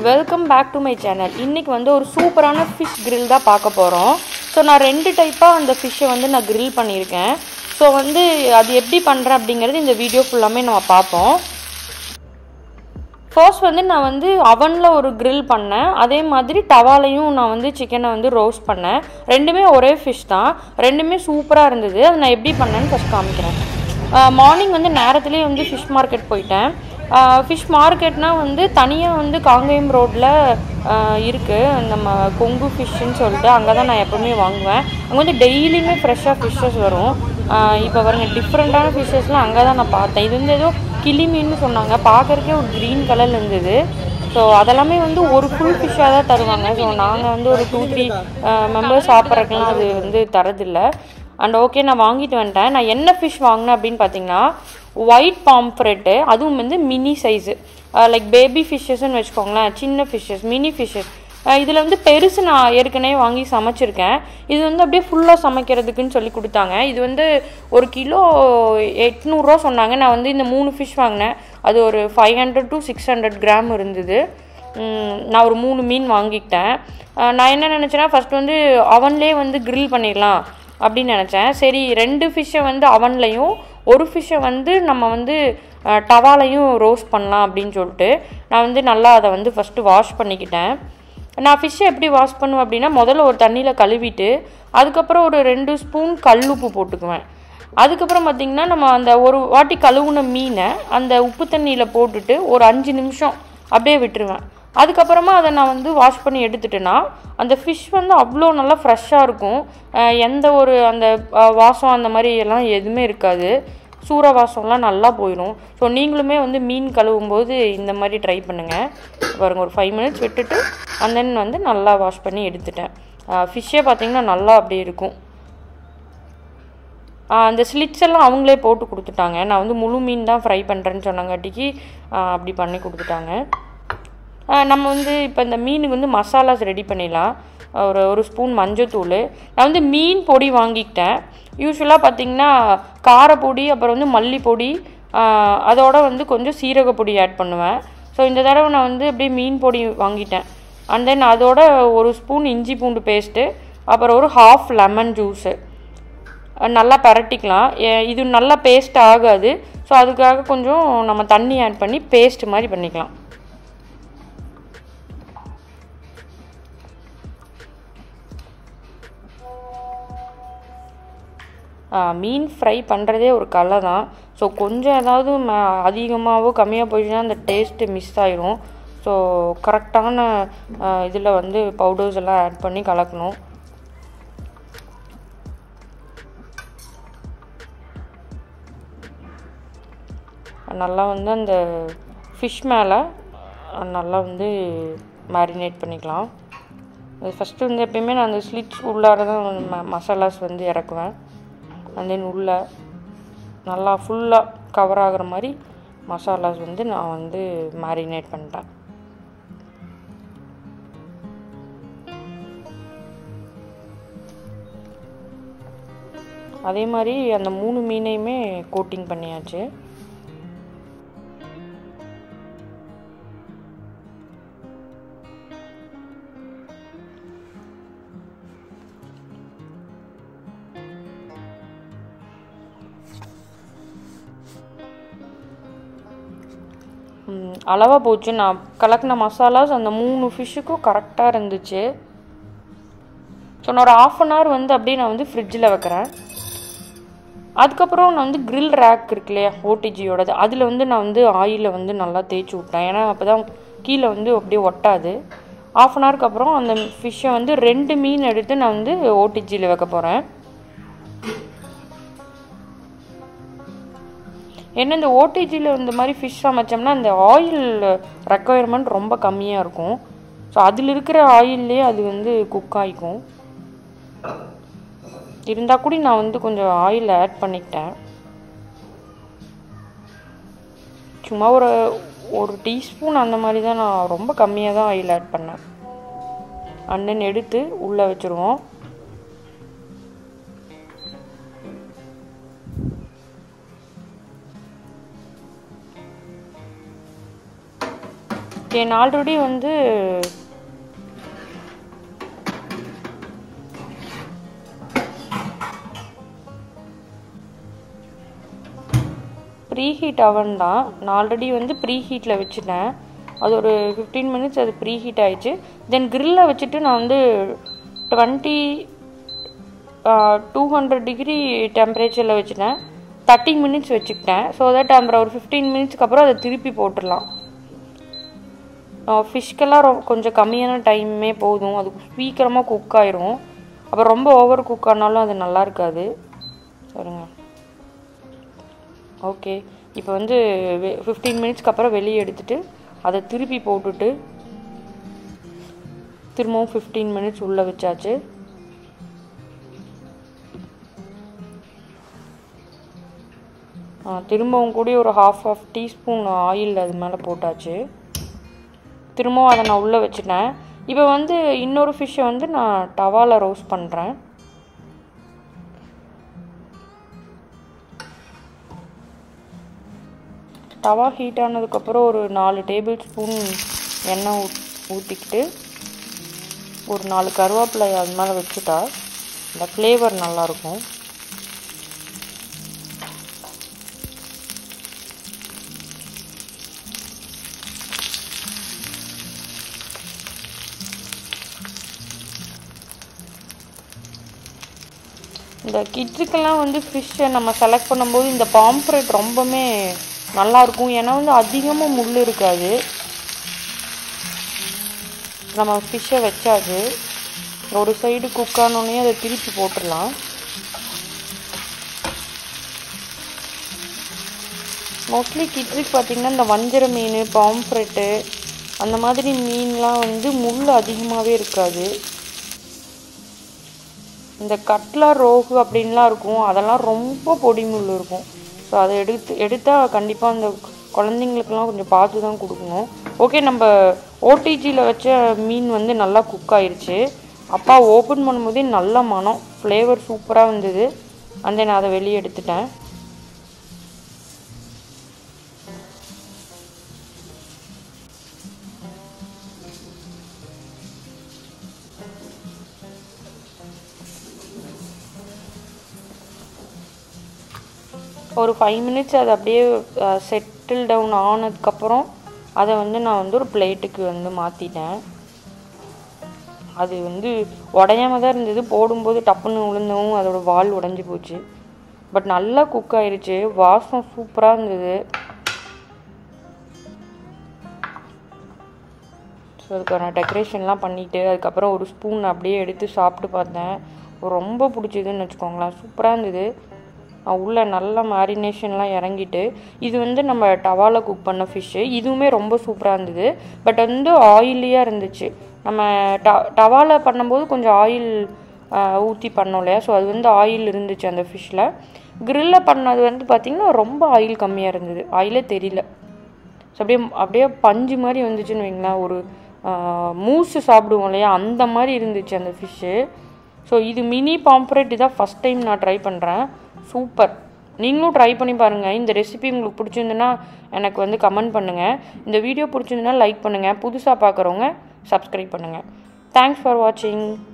welcome back to my channel இன்றைக்கி வந்து ஒரு சூப்பரான ஃபிஷ் grill தான் பார்க்க போகிறோம் ஸோ நான் ரெண்டு டைப்பாக அந்த ஃபிஷ்ஷை வந்து நான் grill பண்ணியிருக்கேன் ஸோ வந்து அது எப்படி பண்ணுறேன் அப்படிங்கிறது இந்த வீடியோ ஃபுல்லாமே நம்ம பார்ப்போம் ஃபர்ஸ்ட் வந்து நான் வந்து அவனில் ஒரு grill பண்ணேன் அதே மாதிரி டவாலையும் நான் வந்து சிக்கனை வந்து ரோஸ்ட் பண்ணேன் ரெண்டுமே ஒரே ஃபிஷ் தான் ரெண்டுமே சூப்பராக இருந்தது அது நான் எப்படி பண்ணேன்னு ஃபஸ்ட் காமிக்கிறேன் மார்னிங் வந்து நேரத்துலேயே வந்து ஃபிஷ் மார்க்கெட் போயிட்டேன் ஃபிஷ் மார்க்கெட்னால் வந்து தனியாக வந்து காங்கேயம் ரோட்டில் இருக்குது நம்ம கொங்கு ஃபிஷ்ஷுன்னு சொல்லிட்டு அங்கே தான் நான் எப்போவுமே வாங்குவேன் அங்கே வந்து டெய்லியுமே ஃப்ரெஷ்ஷாக ஃபிஷ்ஷஸ் வரும் இப்போ பாருங்க டிஃப்ரெண்ட்டான ஃபிஷ்ஷஸ்லாம் அங்கே தான் நான் பார்த்தேன் இது வந்து ஏதோ கிளி மீன்னு சொன்னாங்க பார்க்கறக்கே ஒரு க்ரீன் கலரில் இருந்தது ஸோ அதெல்லாமே வந்து ஒரு ஃபுல் ஃபிஷ்ஷாக தான் தருவாங்க ஸோ நாங்கள் வந்து ஒரு டூ த்ரீ மெம்பர்ஸ் சாப்பிட்றதுக்கெலாம் அது வந்து தரதில்லை அண்ட் ஓகே நான் வாங்கிட்டு வந்துட்டேன் நான் என்ன ஃபிஷ் வாங்கினேன் அப்படின்னு பார்த்தீங்கன்னா ஒயிட் பாம்ஃப்ரெட்டு அதுவும் வந்து மினி சைஸு லைக் பேபி ஃபிஷ்ஷஸ்ன்னு வச்சுக்கோங்களேன் சின்ன ஃபிஷ்ஷஸ் மினி ஃபிஷ்ஷஸ் இதில் வந்து பெருசு நான் ஏற்கனவே வாங்கி சமைச்சிருக்கேன் இது வந்து அப்படியே ஃபுல்லாக சமைக்கிறதுக்குன்னு சொல்லி கொடுத்தாங்க இது வந்து ஒரு கிலோ எட்நூறுரூவா சொன்னாங்க நான் வந்து இந்த மூணு ஃபிஷ் வாங்கினேன் அது ஒரு five hundred to six hundred gram இருந்தது ம், நான் ஒரு மூணு மீன் வாங்கிக்கிட்டேன் அஹ் நான் என்ன நினச்சேன்னா ஃபஸ்ட் வந்து அவன்லேயே வந்து grill பண்ணிடலாம் அப்படின்னு நினச்சேன் சரி ரெண்டு ஃபிஷ்ஷை வந்து அவன்லையும் ஒரு ஃபிஷ்ஷை வந்து நம்ம வந்து அஹ், டவாலையும் ரோஸ்ட் பண்ணலாம் அப்படின்னு சொல்லிட்டு நான் வந்து நல்லா அதை வந்து ஃபஸ்ட்டு வாஷ் பண்ணிக்கிட்டேன் நான் ஃபிஷ்ஷை எப்படி வாஷ் பண்ணுவேன் அப்படின்னா முதல்ல ஒரு தண்ணியில் கழுவிட்டு அதுக்கப்புறம் ஒரு ரெண்டு ஸ்பூன் கல்லுப்பு போட்டுக்குவேன் அதுக்கப்புறம் பார்த்திங்கன்னா நம்ம அந்த ஒரு வாட்டி கழுவுன மீனை அந்த உப்பு தண்ணியில் போட்டுட்டு ஒரு அஞ்சு நிமிஷம் அப்படியே விட்டுருவேன் அதுக்கப்புறமா அதை நான் வந்து வாஷ் பண்ணி எடுத்துட்டேன்னா அந்த ஃபிஷ் வந்து அவ்வளோ நல்லா ஃப்ரெஷ்ஷாக இருக்கும் அஹ் எந்த ஒரு அந்த அஹ், வாசம் அந்த மாதிரி எல்லாம் எதுவுமே இருக்காது சூற வாசம்லாம் நல்லா போயிடும் ஸோ நீங்களுமே வந்து மீன் கழுவும் போது இந்த மாதிரி ட்ரை பண்ணுங்கள் பாருங்க ஒரு ஃபைவ் மினிட்ஸ் விட்டுட்டு and then வந்து நல்லா வாஷ் பண்ணி எடுத்துட்டேன் ஃபிஷ்ஷே பார்த்தீங்கன்னா நல்லா அப்படியே இருக்கும் ஆஹ் அந்த ஸ்லிட்ஸ் எல்லாம் அவங்களே போட்டு கொடுத்துட்டாங்க நான் வந்து முழு மீன் தான் ஃப்ரை பண்ணுறேன்னு சொன்னங்காட்டிக்கு ஆஹ் அப்படி பண்ணி கொடுத்துட்டாங்க ஆஹ் நம்ம வந்து இப்போ இந்த மீனுக்கு வந்து மசாலாஸ் ரெடி பண்ணிடலாம் ஒரு ஒரு ஸ்பூன் மஞ்சத்தூள் நான் வந்து மீன் பொடி வாங்கிக்கிட்டேன் யூஸ்வலாக பார்த்தீங்கன்னா காரப்பொடி அப்புறம் வந்து மல்லிப்பொடி ஆஹ் அதோட வந்து கொஞ்சம் சீரக பொடி ஆட் பண்ணுவேன் ஸோ இந்த தடவை நான் வந்து அப்படியே மீன் பொடி வாங்கிட்டேன் அண்ட் தென் அதோட ஒரு ஸ்பூன் இஞ்சி பூண்டு பேஸ்ட்டு அப்புறம் ஒரு ஹாஃப் லெமன் ஜூஸு நல்லா பரட்டிக்கலாம் ஏ- இது நல்லா பேஸ்ட் ஆகாது ஸோ அதுக்காக கொஞ்சம் நம்ம தண்ணி ஆட் பண்ணி பேஸ்ட் மாதிரி பண்ணிக்கலாம் ஆ, மீன் ஃப்ரை பண்ணுறதே ஒரு கலை தான் ஸோ கொஞ்சம் ஏதாவது ம அதிகமாகவோ கம்மியாக போயிடுச்சுன்னா அந்த டேஸ்ட்டு மிஸ் ஆயிரும் ஸோ கரெக்டான இதில் வந்து பவுடர்ஸ் எல்லாம் ஆட் பண்ணி கலக்கணும் நல்லா வந்து அந்த ஃபிஷ் மேலே நல்லா வந்து மேரினேட் பண்ணிக்கலாம் ஃபஸ்ட்டு வந்து எப்பயுமே நான் அந்த ஸ்லிட்ஸ் உள்ளார தான் வந்து ம மசாலாஸ் வந்து இறக்குவேன் அண்ட் தென் உள்ளே நல்லா ஃபுல்லாக கவர் ஆகுற மாதிரி மசாலாஸ் வந்து நான் வந்து மேரினேட் பண்ணிட்டேன் அதே மாதிரி அந்த மூணு மீனையுமே கோட்டிங் பண்ணியாச்சு ம், அளவா போச்சு நான் கலக்கின மசாலாஸ் அந்த மூணு ஃபிஷ்ஷுக்கும் கரெக்டாக இருந்துச்சு ஸோ நான் ஒரு ஆஃப் அன் ஹவர் வந்து அப்படியே நான் வந்து ஃப்ரிட்ஜில் வைக்கிறேன் அதுக்கப்புறம் நான் வந்து grill ரேக் இருக்கு இல்லையா ஓடிஜியோடது அதில் வந்து நான் வந்து ஆயிலில் வந்து நல்லா தேய்ச்சி விட்டேன் ஏன்னா அப்போ தான் கீழே வந்து அப்படியே ஒட்டாது ஆஃப் அன் ஹவருக்கு அப்புறம் அந்த ஃபிஷ்ஷை வந்து ரெண்டு மீன் எடுத்து நான் வந்து ஓடிஜியில் வைக்க போகிறேன் ஏன்னா இந்த ஓடிஜியில் இந்த மாதிரி ஃபிஷ் சமைச்சோம்னா அந்த ஆயில் ரெக்குயர்மெண்ட் ரொம்ப கம்மியாக இருக்கும் ஸோ அதில் இருக்கிற ஆயில்லே அது வந்து குக் ஆகிக்கும் இருந்தால் கூட நான் வந்து கொஞ்சம் ஆயில் ஆட் பண்ணிக்கிட்டேன் சும்மா ஒரு ஒரு டீஸ்பூன் அந்த மாதிரி தான் நான் ரொம்ப கம்மியாக தான் ஆயில் ஆட் பண்ணேன் அண்ணன் எடுத்து உள்ளே வச்சுருவோம் ஓகே நான் ஆல்ரெடி வந்து ப்ரீ ஹீட் அவன் தான் நான் ஆல்ரெடி வந்து ப்ரீ ஹீட்டில் வச்சுட்டேன் அது ஒரு ஃபிஃப்டீன் மினிட்ஸ் அது ப்ரீ ஹீட் ஆயிடுச்சு தென் கிரில்ல வச்சுட்டு நான் வந்து டுவெண்ட்டி டூ ஹண்ட்ரட் டிகிரி டெம்பரேச்சரில் வச்சுட்டேன் தேர்ட்டி மினிட்ஸ் வச்சுக்கிட்டேன் ஸோ தட் அப்புறம் ஒரு ஃபிஃப்டீன் மினிட்ஸ்க்கு அப்புறம் அதை திருப்பி போட்டுடலாம் ஃபிஷ்க்கெல்லாம் ரொ கொஞ்சம் கம்மியான டைமே போதும் அது சீக்கிரமாக குக் ஆயிரும் அப்புறம் ரொம்ப ஓவர் குக் ஆனாலும் அது நல்லா இருக்காது சரிங்க ஓகே இப்போ வந்து ஃபிஃப்டீன் மினிட்ஸ்க்கு அப்புறம் வெளியே எடுத்துட்டு அதை திருப்பி போட்டுட்டு திரும்பவும் ஃபிஃப்டீன் மினிட்ஸ் உள்ளே வச்சாச்சு ஆ, திரும்பவும் கூட ஒரு ஹாஃப் ஆஃப் டீஸ்பூன் ஆயில் அது மேலே போட்டாச்சு திரும்பவும் அதை நான் உள்ளே வச்சுட்டேன் இப்போ வந்து இன்னொரு ஃபிஷ்ஷை வந்து நான் டவாவில் ரோஸ்ட் பண்ணுறேன் தவா ஹீட் ஆனதுக்கப்புறம் ஒரு நாலு டேபிள் ஸ்பூன் எண்ணெய் ஊத் ஊற்றிக்கிட்டு ஒரு நாலு கருவேப்பிலை அது மேலே வச்சுட்டா இந்த ஃப்ளேவர் நல்லாயிருக்கும் இந்த கிட்ஸுக்கெல்லாம் வந்து ஃபிஷ்ஷை நம்ம செலக்ட் பண்ணும்போது இந்த பாம்ஃப்ரெட் ரொம்பவுமே நல்லாயிருக்கும் ஏன்னா வந்து அதிகமாக முள் இருக்காது நம்ம ஃபிஷ்ஷை வச்சாச்சு ஒரு சைடு குக் ஆனோடனே அதை திருப்பி போட்டுடலாம் மோஸ்ட்லி கிட்ஸுக்கு பார்த்தீங்கன்னா இந்த வஞ்சர மீன் பாம்ஃப்ரெட்டு அந்த மாதிரி மீன்லாம் வந்து முள் அதிகமாகவே இருக்காது இந்த கட்லா ரோகு அப்படின்லாம் இருக்கும் அதெல்லாம் ரொம்ப பொடி முள் இருக்கும் ஸோ அதை எடுத்து எடுத்தால் கண்டிப்பாக அந்த குழந்தைங்களுக்குலாம் கொஞ்சம் பார்த்து தான் கொடுக்கணும் ஓகே நம்ம ஓடிஜியில் வச்ச மீன் வந்து நல்லா குக் ஆயிருச்சு அப்பா ஓப்பன் பண்ணும்போதே நல்ல மனம் ஃப்ளேவர் சூப்பராக வந்தது அந்த நான் அதை வெளியே எடுத்துட்டேன் ஒரு ஃபைவ் மினிட்ஸ் அது அப்படியே செட்டில் டவுன் ஆனதுக்கப்புறம் அதை வந்து நான் வந்து ஒரு பிளேட்டுக்கு வந்து மாற்றிட்டேன் அது வந்து உடையாம தான் இருந்தது போடும்போது டப்புன்னு விழுந்தவும் அதோட வால் உடைஞ்சு போச்சு பட் நல்லா குக் ஆயிருச்சு வாசம் சூப்பராக இருந்தது ஸோ அதுக்கான டெக்கரேஷன்லாம் பண்ணிவிட்டு அதுக்கப்புறம் ஒரு ஸ்பூன் அப்படியே எடுத்து சாப்பிட்டு பார்த்தேன் ரொம்ப பிடிச்சதுன்னு வச்சுக்கோங்களேன் சூப்பராக இருந்தது உள்ள நல்ல மேரினேஷன்லாம் இறங்கிட்டு இது வந்து நம்ம டவாவில் குக் பண்ண ஃபிஷ்ஷு இதுவுமே ரொம்ப சூப்பராக இருந்தது பட் வந்து ஆயிலியாக இருந்துச்சு நம்ம ட டவாவில் பண்ணும்போது கொஞ்சம் ஆயில் ஊற்றி பண்ணோம் இல்லையா ஸோ அது வந்து ஆயில் இருந்துச்சு அந்த ஃபிஷ்ஷில் கிரில்லில் பண்ணது வந்து பார்த்திங்கன்னா ரொம்ப ஆயில் கம்மியாக இருந்தது ஆயிலே தெரியல ஸோ அப்படியே அப்படியே பஞ்சு மாதிரி வந்துச்சுன்னு வைங்களேன் ஒரு மூஸு சாப்பிடுவோம் இல்லையா அந்த மாதிரி இருந்துச்சு அந்த ஃபிஷ்ஷு ஸோ இது மினி பாம்ப்ரெட் இதான் ஃபஸ்ட் டைம் நான் ட்ரை பண்ணுறேன் சூப்பர் நீங்களும் ட்ரை பண்ணி பாருங்கள் இந்த ரெசிபி உங்களுக்கு பிடிச்சிருந்துன்னா எனக்கு வந்து கமெண்ட் பண்ணுங்கள் இந்த வீடியோ பிடிச்சிருந்துன்னா லைக் பண்ணுங்கள் புதுசாக பார்க்குறவங்க சப்ஸ்கிரைப் பண்ணுங்கள் தேங்க்ஸ் ஃபார் வாட்சிங்